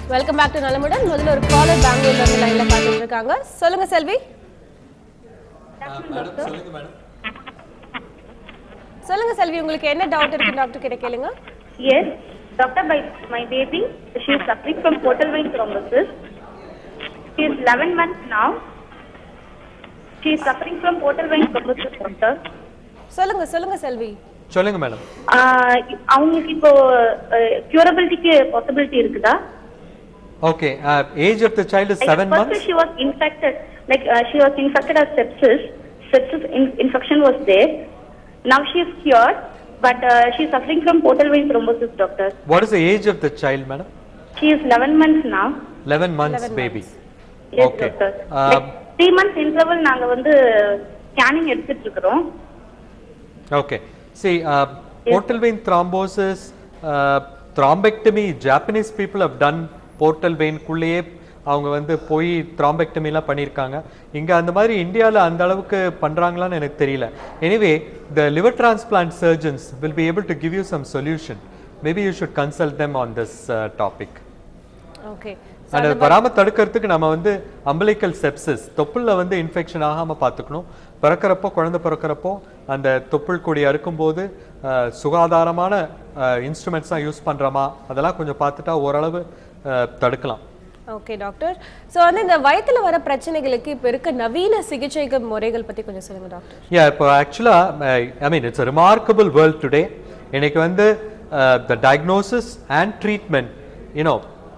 Welcome back to நலமுடன் முதல்ல ஒரு காலர் பெங்களூர்ல இருந்து லைன்ல காத்துட்டு இருக்காங்க சொல்லுங்க செல்வி மேடம் சொல்லுங்க மேடம் சொல்லுங்க செல்வி உங்களுக்கு என்ன டவுட் இருக்கு டாக்டர் கிட்ட கேளுங்க Yes, doctor, my, my baby, she is suffering from portal vein thrombosis. She is 11 months now. She is suffering from portal vein thrombosis, doctor. சொல்லுங்க சொல்லுங்க செல்வி சொல்லுங்க மேடம் ஆஹ் அவங்களுக்கு இப்போ கியூரபிலிட்டிக்கு பாசிபிலிட்டி இருக்குதா okay age of the child seven First months she was infected, like uh, she was infected as sepsis. Sepsis in- infection was there. Now she is cured, but uh, she is suffering from portal vein thrombosis, doctor. What is the age of the child madam She is 11 months now. Eleven months 11 baby Yes, Okay. doctor. Uh, Like, three months interval நாங்க வந்து scanning எடுத்துட்டு இருக்கிறோம் okay see portal vein thrombosis thrombectomy Japanese people have done portal வெயின்குள்ளேயே அவங்க வந்து போய் த்ராம்பெக்டமிலாம் பண்ணியிருக்காங்க இங்கே அந்த மாதிரி இந்தியாவில் அந்த அளவுக்கு பண்ணுறாங்களான்னு எனக்கு தெரியல anyway the liver transplant surgeons will be able to give you some solution maybe you should consult them on this topic okay அது வராம தடுக்கிறதுக்கு நம்ம வந்து அம்பலிக்கல் செப்சிஸ் தொப்புள்ல வந்து இன்ஃபெக்ஷன் ஆகாம பார்த்துக்கணும் பிறக்கிறப்போ குழந்தை பிறக்கிறப்போ அந்த தொப்புள் கொடி அறுக்கும்போது அஹ், சுகாதாரமான இன்ஸ்ட்ருமெண்ட்ஸ் தான் யூஸ் பண்றோமா அதெல்லாம் கொஞ்சம் பார்த்துட்டா ஓரளவு அஹ், தடுக்கலாம் ஓகே டாக்டர் ஸோ வந்து இந்த வயித்துல வர பிரச்சனைகளுக்கு இப்போ இருக்க நவீன சிகிச்சை முறைகள் பத்தி கொஞ்சம் சொல்லுங்க டாக்டர் யா இப்போ ஆக்சுவலாக I mean it's remarkable world today இன்னைக்கு வந்து the diagnosis and treatment you know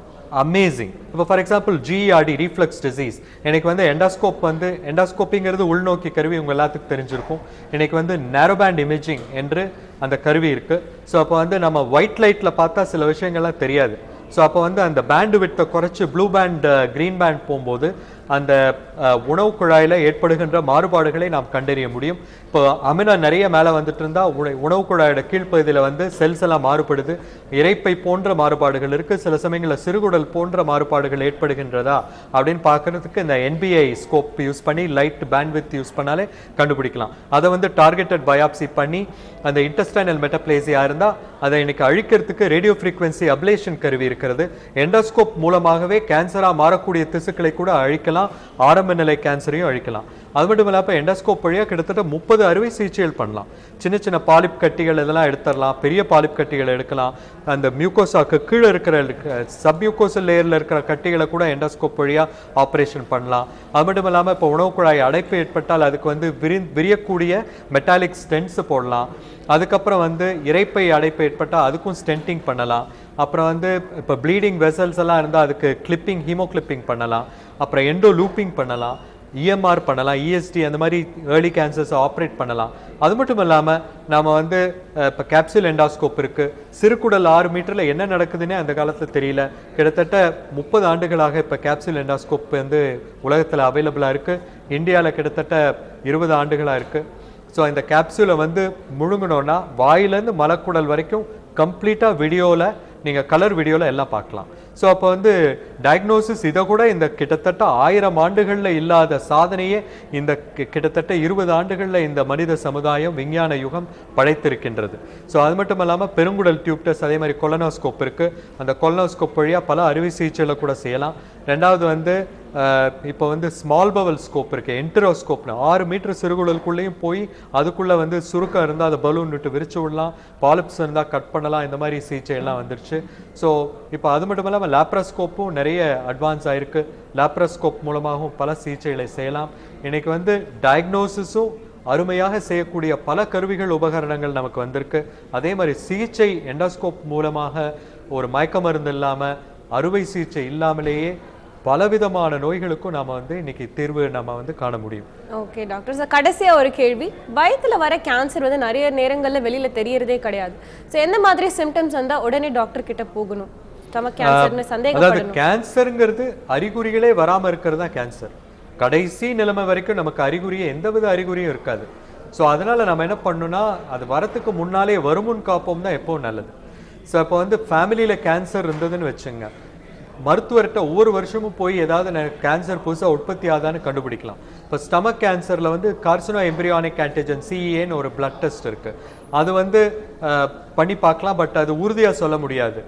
amazing இப்போ for example GRD reflux disease எனக்கு வந்து எண்டாஸ்கோப் வந்து எண்டாஸ்கோப்பிங்கிறது உள்நோக்கி கருவி உங்க எல்லாத்துக்கும் தெரிஞ்சிருக்கும் இன்னைக்கு வந்து நேரோபேண்ட் இமேஜிங் என்று அந்த கருவி இருக்கு ஸோ அப்போ வந்து நம்ம ஒயிட் லைட்டில் பார்த்தா சில விஷயங்கள்லாம் தெரியாது ஸோ அப்போ வந்து அந்த பேண்டு விட்டை குறைச்சி ப்ளூ பேண்ட் க்ரீன் பேண்ட் போகும்போது அந்த அஹ், உணவு குழாயில் ஏற்படுகின்ற மாறுபாடுகளை நாம் கண்டறிய முடியும் இப்போ அமினா நிறைய மேலே வந்துட்டு இருந்தா உண- உணவு குழாயோட கீழ்ப்பகுதியில் வந்து செல்ஸ் எல்லாம் மாறுபடுது இரைப்பை போன்ற மாறுபாடுகள் இருக்கு சில சமயங்களில் சிறுகுடல் போன்ற மாறுபாடுகள் ஏற்படுகின்றதா அப்படின்னு பார்க்கறதுக்கு இந்த என்பிஐ ஸ்கோப் யூஸ் பண்ணி லைட் பேண்ட்வித் யூஸ் பண்ணாலே கண்டுபிடிக்கலாம் அதை வந்து டார்கெட்டட் பயாப்சி பண்ணி அந்த இன்டெஸ்டைனல் மெட்டப்ளேசியா இருந்தா அதை இன்னைக்கு அழிக்கிறதுக்கு ரேடியோ ஃப்ரீக்வன்சி அப்ளேஷன் கருவி இருக்கிறது எண்டோஸ்கோப் மூலமாகவே கேன்சரா மாறக்கூடிய திசுக்களை கூட அழிக்கலாம் ஆரம்ப நிலை கேன்சரையும் அழிக்கலாம் அது மட்டும் இல்லாமல் எண்டோஸ்கோப் வழியா கிட்டத்தட்ட முப்பது அறுவை சிகிச்சைகள் பண்ணலாம் சின்ன சின்ன பாலிப் கட்டிகள் இதெல்லாம் எடுத்துடலாம் பெரிய பாலிப் கட்டிகள் எடுக்கலாம் அந்த மியூகோசாக்கு கீழே இருக்கிற சப்மியூகோசல் லேயரில் இருக்கிற கட்டிகளை கூட எண்டோஸ்கோப் வழியா ஆப்ரேஷன் பண்ணலாம் அது மட்டும் இல்லாமல் இப்போ உணவு குழாய் அடைப்பு ஏற்பட்டால் அதுக்கு வந்து விரி விரியக்கூடிய மெட்டாலிக் ஸ்டென்ட்ஸ் போடலாம் அதுக்கப்புறம் வந்து இரைப்பை அடைப்பு ஏற்பட்டால் அதுக்கும் ஸ்டென்டிங் பண்ணலாம் அப்புறம் வந்து இப்போ ப்ளீடிங் வெசல்ஸ் எல்லாம் இருந்தால் அதுக்கு கிளிப்பிங் ஹீமோ கிளிப்பிங் பண்ணலாம் அப்புறம் எண்டோ லூப்பிங் பண்ணலாம் இஎம்ஆர் பண்ணலாம் இஎஸ்டி அந்த மாதிரி ஏர்லி கேன்சர்ஸை ஆப்ரேட் பண்ணலாம் அது மட்டும் இல்லாமல் நாம வந்து அஹ், இப்போ கேப்சூல் எண்டாஸ்கோப் இருக்கு சிறுகுடல் ஆறு மீட்டரில் என்ன நடக்குதுன்னே அந்த காலத்தில் தெரியல கிட்டத்தட்ட முப்பது ஆண்டுகளாக இப்போ கேப்சூல் எண்டாஸ்கோப் வந்து உலகத்தில் அவைலபிளாக இருக்கு இந்தியாவில் கிட்டத்தட்ட இருபது ஆண்டுகளாக இருக்கு ஸோ இந்த கேப்சூலை வந்து முழுங்கணும்னா வாயிலேருந்து மலக்குடல் வரைக்கும் கம்ப்ளீட்டாக வீடியோவில் நீங்கள் கலர் வீடியோவில் எல்லாம் பார்க்கலாம் ஸோ அப்போ வந்து டயக்னோசிஸ் இதை கூட இந்த கிட்டத்தட்ட ஆயிரம் ஆண்டுகளில் இல்லாத சாதனையே இந்த கி- கிட்டத்தட்ட இருபது ஆண்டுகளில் இந்த மனித சமுதாயம் விஞ்ஞான யுகம் படைத்திருக்கின்றது ஸோ அது மட்டும் இல்லாமல் பெருங்குடல் டியூப் டெஸ்ட் அதே மாதிரி கொலனோஸ்கோப் இருக்குது அந்த கொலனோஸ்கோப் வழியாக பல அறுவை சிகிச்சையில் கூட செய்யலாம் ரெண்டாவது வந்து அஹ், இப்போ வந்து ஸ்மால் பவல் ஸ்கோப் இருக்கு என்டரோஸ்கோப்னு ஆறு மீட்டர் சிறுகுடலுக்குள்ளேயும் போய் அதுக்குள்ள வந்து சுருக்கம் இருந்தால் அதை பலூன் விட்டு விரிச்சு விடலாம் பாலிப்ஸ் இருந்தால் கட் பண்ணலாம் இந்த மாதிரி சிகிச்சை எல்லாம் வந்துருச்சு ஸோ இப்போ அது மட்டும் இல்லாமல் லேப்ராஸ்கோப்பும் நிறைய அட்வான்ஸ் ஆயிருக்கு லேப்ராஸ்கோப் மூலமாகவும் பல சிகிச்சைகளை செய்யலாம் இன்னைக்கு வந்து டயக்னோசிஸும் அருமையாக செய்யக்கூடிய பல கருவிகள் உபகரணங்கள் நமக்கு வந்திருக்கு அதே மாதிரி சிகிச்சை எண்டோஸ்கோப் மூலமாக ஒரு மயக்க மருந்து இல்லாமல் அறுவை சிகிச்சை இல்லாமலேயே பலவிதமான நோய்களுக்கும் நாம வந்து இன்னைக்கு தீர்வு நம்ம வந்து காண முடியும் ஓகே டாக்டர் சார் கடைசியா ஒரு கேள்வி வயித்துல வர கேன்சர் வந்து நிறைய நேரங்கள்ல வெளியில தெரியறதே கிடையாது ஸோ எந்த மாதிரி சிம்டம்ஸ் வந்தா உடனே டாக்டர் கிட்ட போகணும் ஸ்டமக் கேன்சர்னு அதாவது சந்தேகப்படணும் கேன்சருங்கிறது அறிகுறிகளே வராம இருக்கிறது தான் கேன்சர் கடைசி நிலைமை வரைக்கும் நமக்கு அறிகுறியே எந்தவித அறிகுறியும் இருக்காது ஸோ அதனால நம்ம என்ன பண்ணணும்னா அது வரத்துக்கு முன்னாலே வருமுன் காப்போம் தான் எப்பவும் நல்லது ஸோ அப்போ வந்து ஃபேமிலியில கேன்சர் இருந்ததுன்னு வச்சுங்க மருத்துவர்கிட்ட ஒவ்வொரு வருஷமும் போய் ஏதாவது கேன்சர் புதுசாக உற்பத்தி ஆகுதான்னு கண்டுபிடிக்கலாம் இப்போ ஸ்டமக் கேன்சரில் வந்து கார்சினோ எம்பிரியானிக் ஆன்டிஜன் சிஇஏன்னு ஒரு பிளட் டெஸ்ட் இருக்கு அது வந்து அஹ், பண்ணி பார்க்கலாம் பட் அது உறுதியாக சொல்ல முடியாது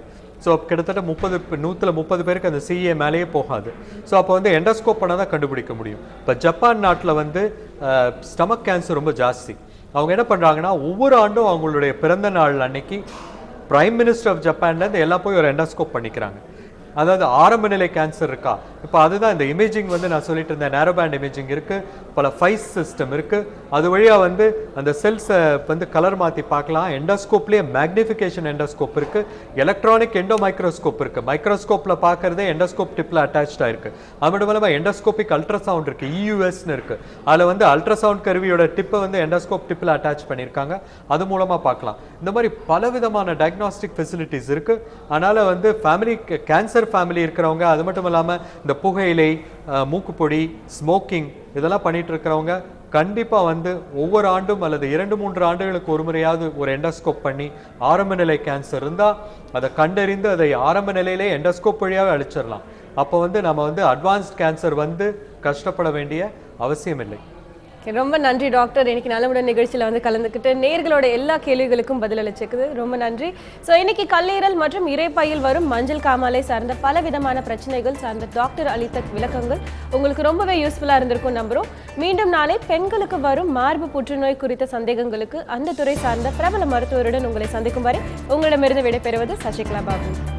ஸோ கிட்டத்தட்ட முப்பது நூற்றில் முப்பது பேருக்கு அந்த சிஏ மேலேயே போகாது ஸோ அப்போ வந்து எண்டோஸ்கோப் பண்ணால் தான் கண்டுபிடிக்க முடியும் இப்போ ஜப்பான் நாட்டில் வந்து ஸ்டமக் கேன்சர் ரொம்ப ஜாஸ்தி அவங்க என்ன பண்ணுறாங்கன்னா ஒவ்வொரு ஆண்டும் அவங்களுடைய பிறந்த நாள் அன்னைக்கு பிரைம் மினிஸ்டர் ஆஃப் ஜப்பான்லேருந்து எல்லாம் போய் ஒரு எண்டோஸ்கோப் பண்ணிக்கிறாங்க அதாவது ஆரம்ப நிலை கேன்சர் இருக்கா இப்போ அதுதான் இந்த இமேஜிங் வந்து நான் சொல்லிட்டு இருந்தேன் நேரோ பேண்ட் இமேஜிங் இருக்கு பல ஃபைஸ் சிஸ்டம் இருக்கு அது வழியா வந்து அந்த செல்ஸை வந்து கலர் மாத்தி பார்க்கலாம் எண்டோஸ்கோப்லேயே மேக்னிஃபிகேஷன் எண்டோஸ்கோப் இருக்கு எலக்ட்ரானிக் எண்டோ மைக்ரோஸ்கோப் இருக்கு மைக்ரோஸ்கோப்ல பார்க்கறதே எண்டோஸ்கோப் டிப்ல அட்டாச்சாக இருக்கு அது மட்டும் இல்லாமல் எண்டோஸ்கோபிக் அல்ட்ராசவுண்ட் இருக்கு இயூஎஸ்னு இருக்கு அதில் வந்து அல்ட்ராசவுண்ட் கருவியோட டிப்பை வந்து எண்டோஸ்கோப் டிப்பில் அட்டாச் பண்ணியிருக்காங்க அது மூலமா பார்க்கலாம் இந்த மாதிரி பலவிதமான டயக்னாஸ்டிக் ஃபெசிலிட்டிஸ் இருக்கு அதனால வந்து ஃபேமிலி கேன்சர் ஃபேமிலி இருக்கிறவங்க அது மட்டும் இல்லாமல் இந்த புகையிலை அஹ், மூக்குப்பொடி ஸ்மோக்கிங் இதெல்லாம் பண்ணிட்டு இருக்கிறவங்க கண்டிப்பா வந்து ஒவ்வொரு ஆண்டும் அல்லது இரண்டு மூன்று ஆண்டுகளுக்கு ஒரு முறையாவது ஒரு எண்டோஸ்கோப் பண்ணி ஆரம்ப நிலை கேன்சர் இருந்தா அதை கண்டறிந்து அதை ஆரம்ப நிலையிலே எண்டோஸ்கோப் வழியாவே அழிச்சிடலாம் அப்போ வந்து நம்ம வந்து அட்வான்ஸ்ட் கேன்சர் வந்து கஷ்டப்பட வேண்டிய அவசியம் இல்லை Okay, ரொம்ப நன்றி டாக்டர் இன்னைக்கு நலமுடன் நிகழ்ச்சியில் வந்து கலந்துக்கிட்டு நேர்களோட எல்லா கேள்விகளுக்கும் பதிலளிச்சுக்குது ரொம்ப நன்றி ஸோ இன்னைக்கு கல்லீரல் மற்றும் இறைப்பையில் வரும் மஞ்சள் காமாலை சார்ந்த பல விதமான பிரச்சனைகள் சார்ந்த டாக்டர் அளித்த விளக்கங்கள் உங்களுக்கு ரொம்பவே யூஸ்ஃபுல்லாக இருந்திருக்கும் நம்புறோம் மீண்டும் நாளை பெண்களுக்கு வரும் மார்பு புற்றுநோய் குறித்த சந்தேகங்களுக்கு அந்த துறை சார்ந்த பிரபல மருத்துவருடன் உங்களை சந்திக்கும் வரை உங்களிடமிருந்து விடைபெறுவது சசிகலா பாபு